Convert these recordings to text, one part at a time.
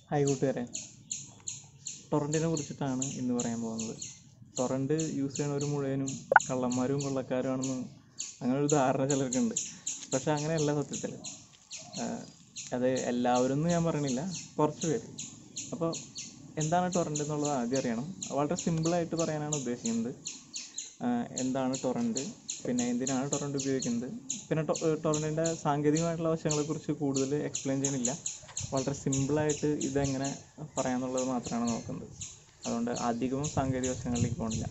hi കൂട്ടുകാരെ ടൊറൻറ്റിനെ കുറിച്ചിട്ടാണ് ഇന്ന് പറയാൻ പോകുന്നത് ടൊറൻറ്റ് യൂസ് ചെയ്യണവർ മുഴുവനും കള്ളന്മാരും കൊള്ളക്കാരുമാണെന്ന് അങ്ങനെ ഒരു ധാരണ ചിലർക്കുണ്ട് പക്ഷെ അങ്ങനെയല്ല സത്യത്തിൽ അത് എല്ലാവരും എന്ന് ഞാൻ പറയണില്ല കുറച്ച് പേര് അപ്പോൾ എന്താണ് ടൊറൻറ്റ് എന്നുള്ളത് ആദ്യം അറിയണം വളരെ സിമ്പിളായിട്ട് പറയാനാണ് ഉദ്ദേശിക്കുന്നത് ആഹ് എന്താണ് ടൊറൻറ്റ് പിന്നെ എന്തിനാണ് ടൊറൻറ്റ് ഉപയോഗിക്കുന്നത് പിന്നെ ടൊറൻറ്റിൻ്റെ സാങ്കേതികമായിട്ടുള്ള വശങ്ങളെക്കുറിച്ച് കൂടുതൽ എക്സ്പ്ലെയിൻ ചെയ്യണില്ല വളരെ സിമ്പിളായിട്ട് ഇതെങ്ങനെ പറയാമെന്നുള്ളത് മാത്രമാണ് നോക്കുന്നത് അതുകൊണ്ട് അധികവും സാങ്കേതിക വശങ്ങളിലേക്ക് പോകണില്ല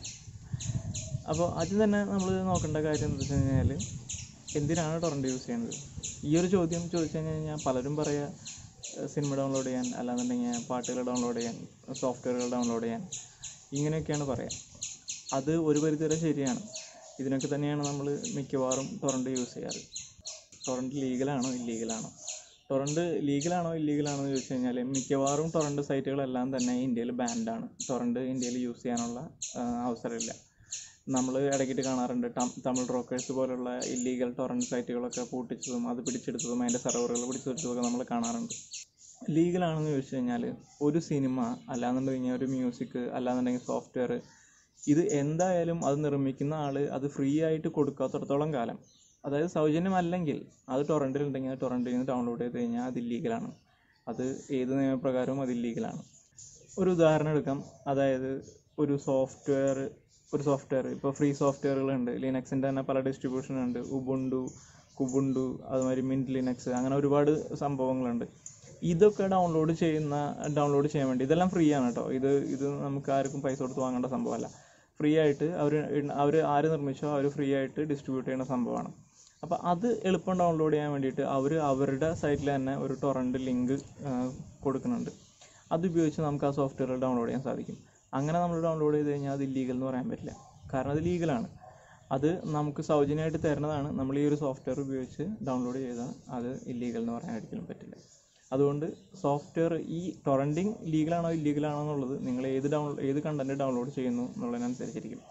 അപ്പോൾ ആദ്യം തന്നെ നമ്മൾ നോക്കേണ്ട കാര്യം എന്താ വെച്ച് കഴിഞ്ഞാൽ എന്തിനാണ് ടൊറൻറ്റ് യൂസ് ചെയ്യുന്നത് ഈ ഒരു ചോദ്യം ചോദിച്ചു കഴിഞ്ഞ് കഴിഞ്ഞാൽ പലരും പറയുക സിനിമ ഡൗൺലോഡ് ചെയ്യാൻ അല്ലാന്നുണ്ടെങ്കിൽ പാട്ടുകൾ ഡൗൺലോഡ് ചെയ്യാൻ സോഫ്റ്റ്വെയറുകൾ ഡൗൺലോഡ് ചെയ്യാൻ ഇങ്ങനെയൊക്കെയാണ് പറയുക അത് ഒരു പരിധിവരെ ശരിയാണ് ഇതിനൊക്കെ തന്നെയാണ് നമ്മൾ മിക്കവാറും ടൊറൻറ്റ് യൂസ് ചെയ്യാറ് ടൊറൻറ്റ് ലീഗലാണോ ഇല്ലീഗലാണോ ടൊറൻറ്റ് ലീഗലാണോ ഇല്ലീഗലാണോ എന്ന് ചോദിച്ചു കഴിഞ്ഞാൽ മിക്കവാറും ടൊറൻറ്റ് സൈറ്റുകളെല്ലാം തന്നെ ഇന്ത്യയിൽ ബാൻഡാണ് ടൊറൻറ്റ് ഇന്ത്യയിൽ യൂസ് ചെയ്യാനുള്ള ആ, അവസരമില്ല നമ്മൾ ഇടയ്ക്കിട്ട് കാണാറുണ്ട് ടം- തമിഴ് റോക്കേഴ്സ് പോലുള്ള ഇല്ലീഗൽ ടൊറൻറ്റ് സൈറ്റുകളൊക്കെ പൂട്ടിച്ചതും അത് പിടിച്ചെടുത്തതും അതിൻ്റെ സെർവറുകൾ പിടിച്ചെടുത്തതൊക്കെ നമ്മൾ കാണാറുണ്ട് ലീഗലാണെന്ന് ചോദിച്ചു കഴിഞ്ഞാൽ ഒരു സിനിമ അല്ലാന്നുണ്ടെങ്കിൽ ഒരു മ്യൂസിക് അല്ലാന്നുണ്ടെങ്കിൽ സോഫ്റ്റ്വെയർ ഇത് എന്തായാലും അത് നിർമ്മിക്കുന്ന ആൾ അത് ഫ്രീ ആയിട്ട് കൊടുക്കാത്തിടത്തോളം കാലം അതായത് സൗജന്യമല്ലെങ്കിൽ അത് ടൊറൻറ്റിലുണ്ടെങ്കിൽ അത് ടൊറൻറ്റിൽ നിന്ന് ഡൗൺലോഡ് ചെയ്ത് കഴിഞ്ഞാൽ അത് ഇല്ലീഗലാണ് അത് ഏത് നിയമപ്രകാരവും അത് ഇല്ലീഗലാണ് ഒരു ഉദാഹരണം എടുക്കാം അതായത് ഒരു സോഫ്റ്റ്വെയർ ഒരു സോഫ്റ്റ്വെയർ ഇപ്പോൾ ഫ്രീ സോഫ്റ്റ്വെയറുകളുണ്ട് ലിനക്സിൻ്റെ തന്നെ പല ഡിസ്ട്രിബ്യൂഷൻ ഉണ്ട് ഉബുണ്ടു കുബുണ്ടു അതുമാതിരി മിൻറ്റ് ലിനക്സ് അങ്ങനെ ഒരുപാട് സംഭവങ്ങളുണ്ട് ഇതൊക്കെ ഡൗൺലോഡ് ചെയ്യുന്ന ഡൗൺലോഡ് ചെയ്യാൻ വേണ്ടി ഇതെല്ലാം ഫ്രീ ആണ് കേട്ടോ ഇത് ഇത് നമുക്ക് ആർക്കും പൈസ കൊടുത്ത് വാങ്ങേണ്ട സംഭവമല്ല ഫ്രീ ആയിട്ട് അവർ അവർ ആര് നിർമ്മിച്ചോ അവർ ഫ്രീ ആയിട്ട് ഡിസ്ട്രിബ്യൂട്ട് ചെയ്യുന്ന സംഭവമാണ് അപ്പോൾ അത് എളുപ്പം ഡൗൺലോഡ് ചെയ്യാൻ വേണ്ടിയിട്ട് അവർ അവരുടെ സൈറ്റിൽ തന്നെ ഒരു ടൊറൻറ്റ് ലിങ്ക് കൊടുക്കുന്നുണ്ട് അത് ഉപയോഗിച്ച് നമുക്ക് ആ സോഫ്റ്റ്വെയർ ഡൗൺലോഡ് ചെയ്യാൻ സാധിക്കും അങ്ങനെ നമ്മൾ ഡൗൺലോഡ് ചെയ്ത് കഴിഞ്ഞാൽ അത് ഇല്ലീഗൽ എന്ന് പറയാൻ പറ്റില്ല കാരണം അത് ലീഗലാണ് അത് നമുക്ക് സൗജന്യമായിട്ട് തരുന്നതാണ് നമ്മൾ ഈ ഒരു സോഫ്റ്റ്വെയർ ഉപയോഗിച്ച് ഡൗൺലോഡ് ചെയ്താൽ അത് ഇല്ലീഗൽ എന്ന് പറയാൻ ഒരിക്കലും പറ്റില്ല അതുകൊണ്ട് സോഫ്റ്റ്വെയർ ഈ ടൊറൻറ്റിങ് ലീഗലാണോ ഇല്ലീഗലാണോ എന്നുള്ളത് നിങ്ങൾ ഏത് ഡൗൺ ഏത് കണ്ടൻറ്റ് ഡൗൺലോഡ് ചെയ്യുന്നു എന്നുള്ളതിനനുസരിച്ചിരിക്കും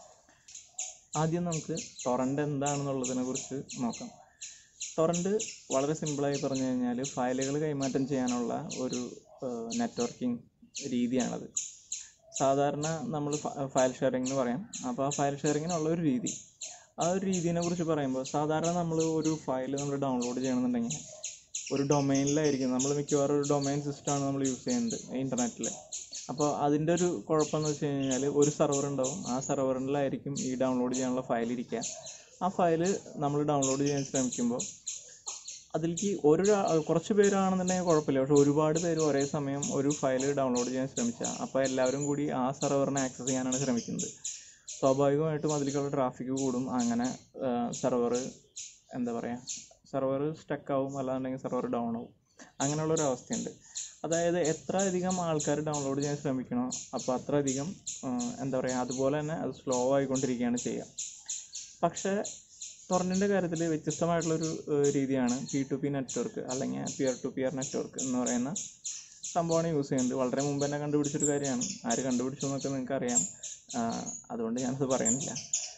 ആദ്യം നമുക്ക് ടൊറൻറ്റ് എന്താണെന്നുള്ളതിനെ കുറിച്ച് നോക്കാം ടൊറൻറ്റ് വളരെ സിമ്പിളായി പറഞ്ഞു കഴിഞ്ഞാൽ ഫയലുകൾ കൈമാറ്റം ചെയ്യാനുള്ള ഒരു നെറ്റ്വർക്കിംഗ് രീതിയാണത് സാധാരണ നമ്മൾ ഫയൽ ഷെയറിംഗ് എന്ന് പറയാം അപ്പോൾ ആ ഫയൽ ഷെയറിങ്ങിനുള്ള ഒരു രീതി ആ ഒരു രീതിനെ കുറിച്ച് പറയുമ്പോൾ സാധാരണ നമ്മൾ ഒരു ഫയൽ നമ്മൾ ഡൗൺലോഡ് ചെയ്യണമെന്നുണ്ടെങ്കിൽ ഒരു ഡൊമൈനിലായിരിക്കും നമ്മൾ മിക്കവാറും ഒരു ഡൊമൈൻ സിസ്റ്റമാണ് നമ്മൾ യൂസ് ചെയ്യുന്നത് ഇൻ്റർനെറ്റിൽ അപ്പോൾ അതിൻ്റെ ഒരു കുഴപ്പമെന്ന് വെച്ച് കഴിഞ്ഞാൽ ഒരു സെർവർ ഉണ്ടാവും ആ സെർവറിലായിരിക്കും ഈ ഡൗൺലോഡ് ചെയ്യാനുള്ള ഫയൽ ഇരിക്കുക ആ ഫയൽ നമ്മൾ ഡൗൺലോഡ് ചെയ്യാൻ ശ്രമിക്കുമ്പോൾ അതിലേക്ക് ഒരു കുറച്ച് പേരാണെന്നുണ്ടെങ്കിൽ കുഴപ്പമില്ല പക്ഷെ ഒരുപാട് പേര് ഒരേ സമയം ഒരു ഫയൽ ഡൗൺലോഡ് ചെയ്യാൻ ശ്രമിച്ചാൽ അപ്പോൾ എല്ലാവരും കൂടി ആ സെർവറിനെ ആക്സസ് ചെയ്യാനാണ് ശ്രമിക്കുന്നത് സ്വാഭാവികമായിട്ടും അതിലേക്കുള്ള ട്രാഫിക് കൂടും അങ്ങനെ സെർവർ എന്താ പറയുക സെർവർ സ്റ്റക്ക് ആവും അല്ലാന്നുണ്ടെങ്കിൽ സെർവർ ഡൗൺ ആവും അങ്ങനെയുള്ള ഒരു അവസ്ഥയുണ്ട് അതായത് എത്ര അധികം ആൾക്കാർ ഡൗൺലോഡ് ചെയ്യാൻ ശ്രമിക്കണോ അപ്പോൾ അത്ര അധികം ആ, എന്താ പറയുക അതുപോലെ തന്നെ അത് സ്ലോ ആയിക്കൊണ്ടിരിക്കുകയാണ് ചെയ്യുക പക്ഷേ ടൊറൻറ്റിൻ്റെ കാര്യത്തിൽ വ്യത്യസ്തമായിട്ടുള്ളൊരു ഏഹ്, രീതിയാണ് പി ടു പി നെറ്റ്വർക്ക് അല്ലെങ്കിൽ പിയർ ടു പിയർ നെറ്റ്വർക്ക് എന്ന് പറയുന്ന സംഭവമാണ് യൂസ് ചെയ്യുന്നത് വളരെ മുമ്പ് തന്നെ കണ്ടുപിടിച്ചൊരു കാര്യമാണ് ആര് കണ്ടുപിടിച്ചു എന്നൊക്കെ നിങ്ങൾക്ക് അറിയാം അതുകൊണ്ട് ഞാനത് പറയണില്ല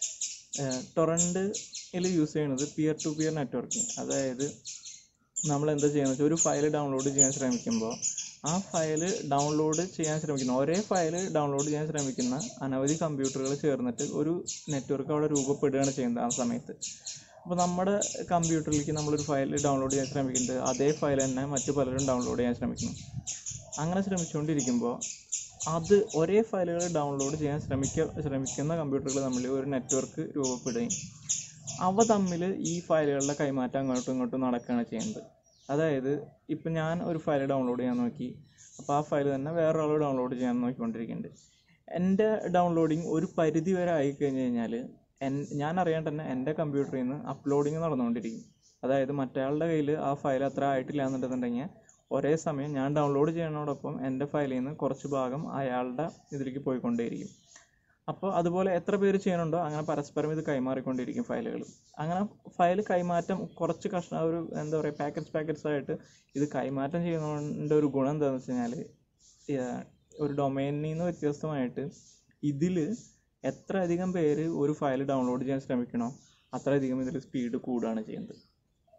ടൊറൻറ്റിൽ യൂസ് ചെയ്യുന്നത് പിയർ ടു പിയർ നെറ്റ്വർക്കിംഗ് അതായത് നമ്മൾ എന്താ ചെയ്യുന്നത് വെച്ചാൽ ഒരു ഫയൽ ഡൗൺലോഡ് ചെയ്യാൻ ശ്രമിക്കുമ്പോൾ ആ ഫയൽ ഡൗൺലോഡ് ചെയ്യാൻ ശ്രമിക്കുന്ന ഒരേ ഫയൽ ഡൗൺലോഡ് ചെയ്യാൻ ശ്രമിക്കുന്ന അനവധി കമ്പ്യൂട്ടറുകൾ ചേർന്നിട്ട് ഒരു നെറ്റ്വർക്ക് അവിടെ രൂപപ്പെടുകയാണ് ചെയ്യുന്നത് ആ സമയത്ത് അപ്പോൾ നമ്മുടെ കമ്പ്യൂട്ടറിലേക്ക് നമ്മളൊരു ഫയൽ ഡൗൺലോഡ് ചെയ്യാൻ ശ്രമിക്കുന്നുണ്ട് അതേ ഫയൽ തന്നെ മറ്റു പലരും ഡൗൺലോഡ് ചെയ്യാൻ ശ്രമിക്കുന്നു അങ്ങനെ ശ്രമിച്ചുകൊണ്ടിരിക്കുമ്പോൾ അത് ഒരേ ഫയലുകൾ ഡൗൺലോഡ് ചെയ്യാൻ ശ്രമിക്ക ശ്രമിക്കുന്ന കമ്പ്യൂട്ടറുകൾ തമ്മിൽ ഒരു നെറ്റ്വർക്ക് രൂപപ്പെടുകയും അവ തമ്മിൽ ഈ ഫയലുകളുടെ കൈമാറ്റം അങ്ങോട്ടും ഇങ്ങോട്ടും നടക്കുകയാണ് ചെയ്യുന്നത് അതായത് ഇപ്പം ഞാൻ ഒരു ഫയൽ ഡൗൺലോഡ് ചെയ്യാൻ നോക്കി അപ്പോൾ ആ ഫയൽ തന്നെ വേറൊരാൾ ഡൗൺലോഡ് ചെയ്യാൻ നോക്കിക്കൊണ്ടിരിക്കുന്നുണ്ട് എൻ്റെ ഡൗൺലോഡിങ് ഒരു പരിധി വരെ ആയി കഴിഞ്ഞ് കഴിഞ്ഞാൽ എൻ ഞാൻ അറിയാൻ തന്നെ എൻ്റെ കമ്പ്യൂട്ടറിൽ നിന്ന് അപ്ലോഡിങ് നടന്നുകൊണ്ടിരിക്കും അതായത് മറ്റയാളുടെ കയ്യിൽ ആ ഫയൽ അത്ര ആയിട്ടില്ല എന്നുണ്ടെന്നുണ്ടെങ്കിൽ ഒരേ സമയം ഞാൻ ഡൗൺലോഡ് ചെയ്യുന്നതോടൊപ്പം എൻ്റെ ഫയലിൽ നിന്ന് കുറച്ച് ഭാഗം അയാളുടെ ഇതിലേക്ക് പോയിക്കൊണ്ടേയിരിക്കും അപ്പോൾ അതുപോലെ എത്ര പേര് ചെയ്യുന്നുണ്ടോ അങ്ങനെ പരസ്പരം ഇത് കൈമാറിക്കൊണ്ടിരിക്കും ഫയലുകൾ അങ്ങനെ ഫയൽ കൈമാറ്റം കുറച്ച് കഷ്ണ ഒരു എന്താ പറയുക പാക്കറ്റ്സ് പാക്കറ്റ്സ് ആയിട്ട് ഇത് കൈമാറ്റം ചെയ്യുന്നതിൻ്റെ ഒരു ഗുണം എന്താണെന്ന് വെച്ച് കഴിഞ്ഞാൽ ഒരു ഡൊമൈനിൽ നിന്ന് വ്യത്യസ്തമായിട്ട് ഇതിൽ എത്ര അധികം പേര് ഒരു ഫയൽ ഡൗൺലോഡ് ചെയ്യാൻ ശ്രമിക്കണോ അത്രയധികം ഇതിൽ സ്പീഡ് കൂടുകയാണ് ചെയ്യുന്നത്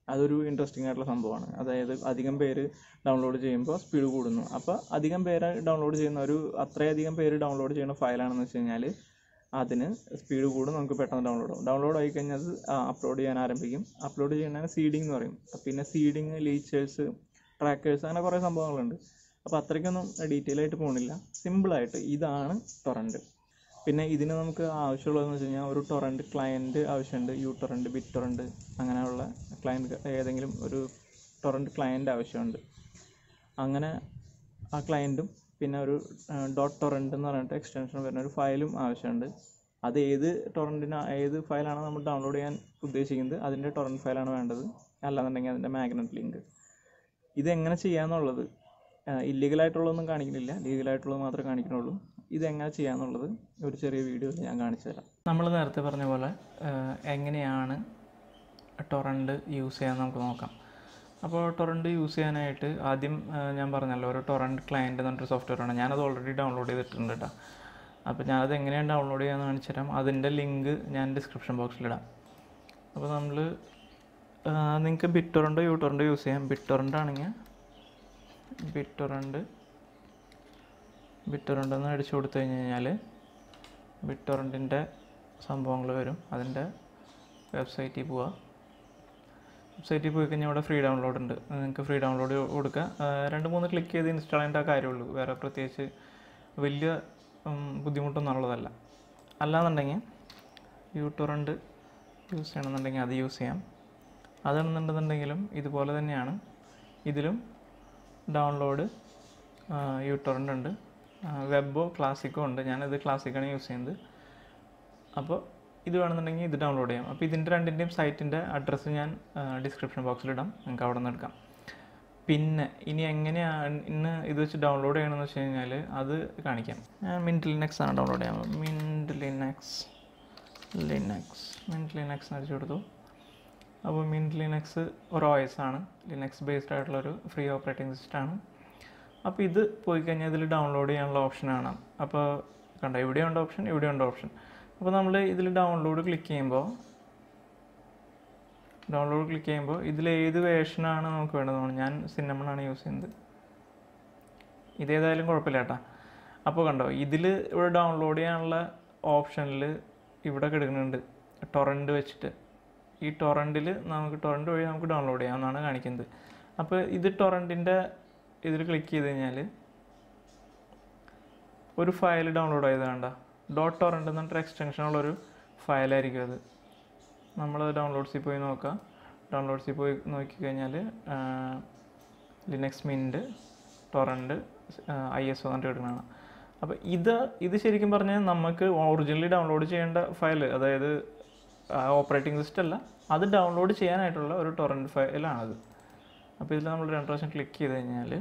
അതൊരു ഇൻട്രസ്റ്റിംഗ് ആയിട്ടുള്ള സംഭവമാണ് അതായത് അധികം പേര് ഡൗൺലോഡ് ചെയ്യുമ്പോൾ സ്പീഡ് കൂടുന്നു അപ്പോൾ അധികം പേര് ഡൗൺലോഡ് ചെയ്യുന്ന ഒരു അത്രയധികം പേര് ഡൗൺലോഡ് ചെയ്യുന്ന ഫയലാണെന്ന് വെച്ച് കഴിഞ്ഞാൽ അതിന് സ്പീഡ് കൂടും നമുക്ക് പെട്ടെന്ന് ഡൗൺലോഡ് ആവും ഡൗൺലോഡ് ആയി കഴിഞ്ഞാൽ അത് അപ്ലോഡ് ചെയ്യാൻ ആരംഭിക്കും അപ്ലോഡ് ചെയ്യുന്നതിന് സീഡിംഗ് എന്ന് പറയും പിന്നെ സീഡിങ് ലീച്ചേഴ്സ് ട്രാക്കേഴ്സ് അങ്ങനെ കുറേ സംഭവങ്ങളുണ്ട് അപ്പോൾ അത്രയ്ക്കൊന്നും ഡീറ്റെയിൽ ആയിട്ട് പോകണില്ല സിമ്പിളായിട്ട് ഇതാണ് ടൊറൻറ്റ് പിന്നെ ഇതിന് നമുക്ക് ആവശ്യമുള്ളതെന്ന് വെച്ച് കഴിഞ്ഞാൽ ഒരു ടൊറൻറ്റ് ക്ലയൻറ്റ് ആവശ്യമുണ്ട് യു ടൊറൻറ്റ് ബിറ്റ് ടൊറൻറ്റ് അങ്ങനെയുള്ള ക്ലയൻറ്റ് ഏതെങ്കിലും ഒരു ടൊറൻറ്റ് ക്ലയൻറ്റ് ആവശ്യമുണ്ട് അങ്ങനെ ആ ക്ലയൻറ്റും പിന്നെ ഒരു ഡോട്ട് ടൊറൻറ്റ് എന്ന് പറഞ്ഞിട്ട് എക്സ്റ്റൻഷൻ വരുന്ന ഒരു ഫയലും ആവശ്യമുണ്ട് അത് ഏത് ടൊറൻറ്റിന് ഏത് ഫയലാണ് നമ്മൾ ഡൗൺലോഡ് ചെയ്യാൻ ഉദ്ദേശിക്കുന്നത് അതിൻ്റെ ടൊറൻറ്റ് ഫയലാണ് വേണ്ടത് അല്ലാന്നുണ്ടെങ്കിൽ അതിൻ്റെ മാഗ്നറ്റ് ലിങ്ക് ഇതെങ്ങനെ ചെയ്യാന്നുള്ളത് ഇല്ലീഗലായിട്ടുള്ളതൊന്നും കാണിക്കുന്നില്ല ലീഗലായിട്ടുള്ളത് മാത്രമേ കാണിക്കുന്നുള്ളൂ ഇതെങ്ങനെ ചെയ്യാന്നുള്ളത് ഒരു ചെറിയ വീഡിയോയിൽ ഞാൻ കാണിച്ചു തരാം നമ്മൾ നേരത്തെ പറഞ്ഞ പോലെ എങ്ങനെയാണ് ടൊറൻറ്റ് യൂസ് ചെയ്യാൻ നമുക്ക് നോക്കാം അപ്പോൾ ടൊറൻറ്റ് യൂസ് ചെയ്യാനായിട്ട് ആദ്യം ഞാൻ പറഞ്ഞല്ലോ ഒരു ടൊറൻറ്റ് ക്ലയൻറ്റ് എന്നൊരു സോഫ്റ്റ്വെയർ ആണ് ഞാനത് ഓൾറെഡി ഡൗൺലോഡ് ചെയ്തിട്ടുണ്ട് കേട്ടോ അപ്പോൾ ഞാനത് എങ്ങനെയാണ് ഡൗൺലോഡ് ചെയ്യാമെന്ന് കാണിച്ചു തരാം അതിൻ്റെ ലിങ്ക് ഞാൻ ഡിസ്ക്രിപ്ഷൻ ബോക്സിലിടാം അപ്പോൾ നമ്മൾ നിങ്ങൾക്ക് ബിറ്റ് ടൊറൻറ്റോ യു ടൊറൻറ്റോ യൂസ് ചെയ്യാം ബിറ്റ് ടൊറൻറ്റ് ആണെങ്കിൽ ബിറ്റ് ടൊറൻറ്റ് ബിറ്റ് ടൊറൻറ്റ് എന്ന് അടിച്ചു കൊടുത്തു കഴിഞ്ഞ് കഴിഞ്ഞാൽ ബിറ്റ് ടൊറൻറ്റിൻ്റെ സംഭവങ്ങൾ വരും അതിൻ്റെ വെബ്സൈറ്റിൽ പോവുക വെബ്സൈറ്റിൽ പോയി കഴിഞ്ഞാൽ ഇവിടെ ഫ്രീ ഡൗൺലോഡ് ഉണ്ട് നിങ്ങൾക്ക് ഫ്രീ ഡൗൺലോഡ് കൊടുക്കുക രണ്ട് മൂന്ന് ക്ലിക്ക് ചെയ്ത് ഇൻസ്റ്റാൾ ചെയ്യേണ്ട കാര്യമുള്ളൂ വേറെ പ്രത്യേകിച്ച് വലിയ ബുദ്ധിമുട്ടൊന്നും ഉള്ളതല്ല അല്ലാന്നുണ്ടെങ്കിൽ യൂട്ടോറൻറ്റ് യൂസ് ചെയ്യണമെന്നുണ്ടെങ്കിൽ അത് യൂസ് ചെയ്യാം അതാണെന്നുണ്ടെന്നുണ്ടെങ്കിലും ഇതുപോലെ തന്നെയാണ് ഇതിലും ഡൗൺലോഡ് യൂട്ടോറൻ്റ് ഉണ്ട് വെബോ ക്ലാസിക്കോ ഉണ്ട് ഞാനിത് ക്ലാസിക്കാണ് യൂസ് ചെയ്യുന്നത് അപ്പോൾ ഇത് വേണമെന്നുണ്ടെങ്കിൽ ഇത് ഡൗൺലോഡ് ചെയ്യാം അപ്പോൾ ഇതിൻ്റെ രണ്ടിൻ്റെയും സൈറ്റിൻ്റെ അഡ്രസ്സ് ഞാൻ ഡിസ്ക്രിപ്ഷൻ ബോക്സിലിടാം നിങ്ങൾക്ക് അവിടെ നിന്ന് എടുക്കാം പിന്നെ ഇനി എങ്ങനെയാണ് ഇന്ന് ഇത് വെച്ച് ഡൗൺലോഡ് ചെയ്യണമെന്ന് വെച്ച് കഴിഞ്ഞാൽ അത് കാണിക്കാം ഞാൻ മിൻറ്റ് ലിനക്സ് ആണ് ഡൗൺലോഡ് ചെയ്യാൻ Mint Linux Linux Mint Linux അടിച്ചു കൊടുത്തു അപ്പോൾ മിൻറ്റ് ലിനക്സ് ഒരു OS ആണ് ലിനക്സ് ബേസ്ഡ് ആയിട്ടുള്ളൊരു ഫ്രീ ഓപ്പറേറ്റിംഗ് സിസ്റ്റമാണ് അപ്പോൾ ഇത് പോയി കഴിഞ്ഞാൽ ഇതിൽ ഡൗൺലോഡ് ചെയ്യാനുള്ള ഓപ്ഷനാണ് അപ്പോൾ കണ്ട ഇവിടെയുണ്ട് ഓപ്ഷൻ ഇവിടെയുണ്ട് ഓപ്ഷൻ അപ്പോൾ നമ്മൾ ഇതിൽ ഡൗൺലോഡ് ക്ലിക്ക് ചെയ്യുമ്പോൾ ഡൗൺലോഡ് ക്ലിക്ക് ചെയ്യുമ്പോൾ ഇതിൽ ഏത് വേർഷനാണ് നമുക്ക് വേണ്ടത് ഞാൻ സിന്നമണാണ് യൂസ് ചെയ്യുന്നത് ഇതേതായാലും കുഴപ്പമില്ല കേട്ടോ അപ്പോൾ കണ്ടോ ഇതിൽ ഇവിടെ ഡൗൺലോഡ് ചെയ്യാനുള്ള ഓപ്ഷനിൽ ഇവിടെ കിടക്കുന്നുണ്ട് ടൊറൻറ്റ് വെച്ചിട്ട് ഈ ടൊറൻറ്റിൽ നമുക്ക് ടൊറൻറ്റ് വഴി നമുക്ക് ഡൗൺലോഡ് ചെയ്യാമെന്നാണ് കാണിക്കുന്നത് അപ്പോൾ ഇത് ടൊറൻറ്റിൻ്റെ ഇതിൽ ക്ലിക്ക് ചെയ്ത് കഴിഞ്ഞാൽ ഒരു ഫയൽ ഡൗൺലോഡ് ആയത് വേണ്ട ഡോട്ട് ടൊറൻറ്റ് എന്ന് പറഞ്ഞിട്ട് എക്സ്റ്റൻഷനുള്ളൊരു ഫയലായിരിക്കും അത് നമ്മൾ ഡൗൺലോഡ്സിൽ പോയി നോക്കാം ഡൗൺലോഡ്സിൽ പോയി നോക്കിക്കഴിഞ്ഞാൽ Linux Mint torrent I S എന്നിട്ട് എടുക്കുന്നതാണ് അപ്പോൾ ഇത് ഇത് ശരിക്കും പറഞ്ഞാൽ നമുക്ക് ഒറിജിനലി ഡൗൺലോഡ് ചെയ്യേണ്ട ഫയൽ അതായത് ഓപ്പറേറ്റിംഗ് സിസ്റ്റം അല്ല അത് ഡൗൺലോഡ് ചെയ്യാനായിട്ടുള്ള ഒരു ടൊറൻറ്റ് ഫയലാണത് അപ്പോൾ ഇതിൽ നമ്മൾ രണ്ട് പ്രാവശ്യം ക്ലിക്ക് ചെയ്ത് കഴിഞ്ഞാൽ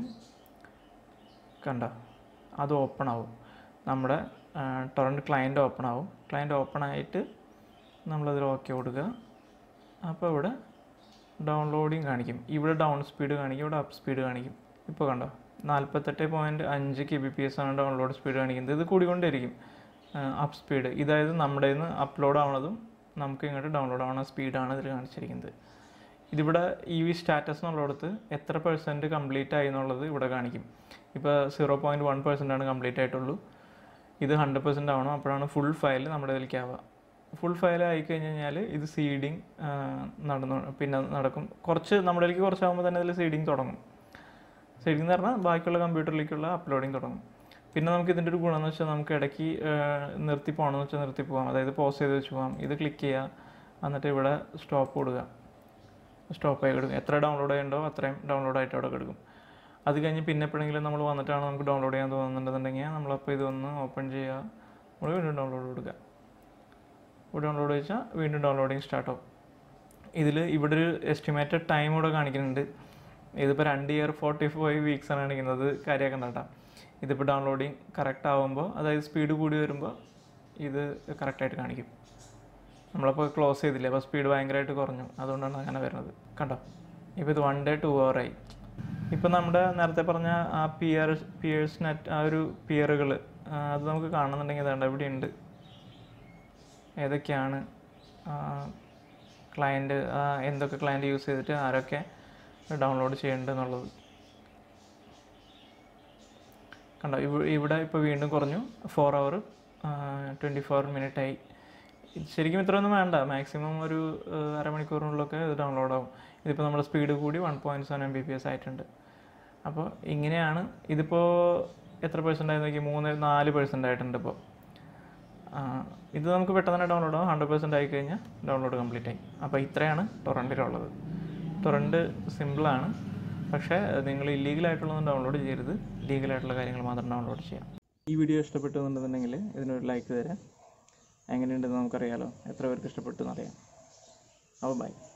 കണ്ട അത് ഓപ്പൺ ആവും നമ്മുടെ ടൊറൻറ്റ് ക്ലയൻറ്റ് ഓപ്പൺ ആവും ക്ലയൻറ്റ് ഓപ്പൺ ആയിട്ട് നമ്മളതിൽ ഓക്കെ കൊടുക്കുക അപ്പോൾ ഇവിടെ ഡൗൺലോഡിങ് കാണിക്കും ഇവിടെ ഡൗൺ സ്പീഡ് കാണിക്കും ഇവിടെ അപ്പ് സ്പീഡ് കാണിക്കും ഇപ്പോൾ കണ്ടോ നാൽപ്പത്തെട്ട് പോയിൻറ്റ് അഞ്ച് കെ ബി പി എസ് ആണ് ഡൗൺലോഡ് സ്പീഡ് കാണിക്കുന്നത് ഇത് കൂടിക്കൊണ്ടിരിക്കും അപ്പ് സ്പീഡ് ഇതായത് നമ്മുടെ നിന്ന് അപ്ലോഡ് ആവണതും നമുക്ക് ഇങ്ങോട്ട് ഡൗൺലോഡ് ആവുന്ന സ്പീഡാണ് ഇതിൽ കാണിച്ചിരിക്കുന്നത് ഇതിവിടെ ഇ വി സ്റ്റാറ്റസ് എന്നുള്ളിടത്ത് എത്ര പെർസെൻറ്റ് കംപ്ലീറ്റ് ആയി എന്നുള്ളത് ഇവിടെ കാണിക്കും ഇപ്പോൾ സീറോ പോയിൻറ്റ് വൺ പെർസെൻ്റ് ആണ് കംപ്ലീറ്റ് ആയിട്ടുള്ളൂ ഇത് ഹൺഡ്രഡ് പെർസെൻ്റ് ആവണം അപ്പോഴാണ് ഫുൾ ഫയൽ നമ്മുടെ ഇതിലേക്ക് ആവുക ഫുൾ ഫയൽ ആയി കഴിഞ്ഞ് കഴിഞ്ഞാൽ ഇത് സീഡിങ് നടന്നു പിന്നെ നടക്കും കുറച്ച് നമ്മുടെ ഇതിലേക്ക് കുറച്ചാകുമ്പോൾ തന്നെ ഇതിൽ സീഡിങ് തുടങ്ങും സീഡിങ് എന്ന് പറഞ്ഞാൽ ബാക്കിയുള്ള കമ്പ്യൂട്ടറിലേക്കുള്ള അപ്ലോഡിങ് തുടങ്ങും പിന്നെ നമുക്ക് ഇതിൻ്റെ ഒരു ഗുണം എന്ന് വെച്ചാൽ നമുക്ക് ഇടയ്ക്ക് നിർത്തി പോകണമെന്ന് വെച്ചാൽ നിർത്തി പോകാം അതായത് പോസ് ചെയ്ത് വെച്ച് പോകാം ഇത് ക്ലിക്ക് ചെയ്യുക എന്നിട്ട് ഇവിടെ സ്റ്റോപ്പ് കൊടുക്കുക സ്റ്റോപ്പ് ആയി കിടക്കും എത്ര ഡൗൺലോഡ് ചെയ്യണ്ടോ അത്രയും ഡൗൺലോഡ് ആയിട്ട് അവിടെ കിടക്കും അത് കഴിഞ്ഞ് പിന്നെ എപ്പോഴെങ്കിലും നമ്മൾ വന്നിട്ടാണ് നമുക്ക് ഡൗൺലോഡ് ചെയ്യാൻ തോന്നുന്നുണ്ടെന്നുണ്ടെങ്കിൽ നമ്മളപ്പോൾ ഇതൊന്ന് ഓപ്പൺ ചെയ്യുക നമ്മൾ വീണ്ടും ഡൗൺലോഡ് കൊടുക്കുക ഇവിടെ ഡൗൺലോഡ് വെച്ചാൽ വീണ്ടും ഡൗൺലോഡിങ് സ്റ്റാർട്ട് ആവും ഇതിൽ ഇവിടെ ഒരു എസ്റ്റിമേറ്റഡ് ടൈം ഇവിടെ കാണിക്കുന്നുണ്ട് ഇതിപ്പോൾ രണ്ട് ഇയർ ഫോർട്ടി ഫൈവ് വീക്സ് ആണ് കാണിക്കുന്നത് കാര്യമാക്കണ്ട കേട്ടോ ഇതിപ്പോൾ ഡൗൺലോഡിങ് കറക്റ്റ് ആകുമ്പോൾ അതായത് സ്പീഡ് കൂടി വരുമ്പോൾ ഇത് കറക്റ്റായിട്ട് കാണിക്കും നമ്മളപ്പോൾ ക്ലോസ് ചെയ്തില്ലേ അപ്പോൾ സ്പീഡ് ഭയങ്കരമായിട്ട് കുറഞ്ഞു അതുകൊണ്ടാണ് അങ്ങനെ വരുന്നത് കണ്ടോ ഇപ്പോൾ ഇത് വൺ ഡേ ടു ആയി ഇപ്പോൾ നമ്മുടെ നേരത്തെ പറഞ്ഞ ആ പിയർ പിയേഴ്സ് നെറ്റ് ആ ഒരു പിയറുകൾ അത് നമുക്ക് കാണുന്നുണ്ടെങ്കിൽ അതുകൊണ്ട് ഇവിടെ ഉണ്ട് ഏതൊക്കെയാണ് ക്ലയൻറ്റ് എന്തൊക്കെ ക്ലയൻറ്റ് യൂസ് ചെയ്തിട്ട് ആരൊക്കെ ഡൗൺലോഡ് ചെയ്യേണ്ടതെന്നുള്ളത് കണ്ടോ ഇവ ഇവിടെ ഇപ്പോൾ വീണ്ടും കുറഞ്ഞു four hour twenty four minute ആയി ഇത് ശരിക്കും ഇത്രയൊന്നും വേണ്ട മാക്സിമം ഒരു ആ, അരമണിക്കൂറിനുള്ളിലൊക്കെ ഇത് ഡൗൺലോഡ് ആവും ഇതിപ്പോൾ നമ്മുടെ സ്പീഡ് കൂടി one point seven M B P S ആയിട്ടുണ്ട് അപ്പോൾ ഇങ്ങനെയാണ് ഇതിപ്പോൾ എത്ര പെർസെൻ്റ് ആയി നോക്കി മൂന്ന് നാല് പെർസെൻ്റ് ആയിട്ടുണ്ട് ഇപ്പോൾ ആ, ഇത് നമുക്ക് പെട്ടെന്ന് തന്നെ ഡൗൺലോഡ് ആവും ഹൺഡ്രഡ് പെർസെൻ്റ് ആയി കഴിഞ്ഞാൽ ഡൗൺലോഡ് കംപ്ലീറ്റ് ആയി അപ്പോൾ ഇത്രയാണ് ടൊറൻറ്റിലുള്ളത് ടൊറൻറ്റ് സിമ്പിളാണ് പക്ഷേ നിങ്ങൾ ഇല്ലീഗലായിട്ടുള്ളതൊന്നും ഡൗൺലോഡ് ചെയ്യരുത് ലീഗലായിട്ടുള്ള കാര്യങ്ങൾ മാത്രം ഡൗൺലോഡ് ചെയ്യാം ഈ വീഡിയോ ഇഷ്ടപ്പെട്ടു എന്നുണ്ടെന്നുണ്ടെങ്കിൽ ഇതിനൊരു ലൈക്ക് തരാം എങ്ങനെയുണ്ടെന്ന് നമുക്കറിയാലോ എത്ര പേർക്ക് ഇഷ്ടപ്പെട്ടു എന്നറിയാം അപ്പോൾ ബൈ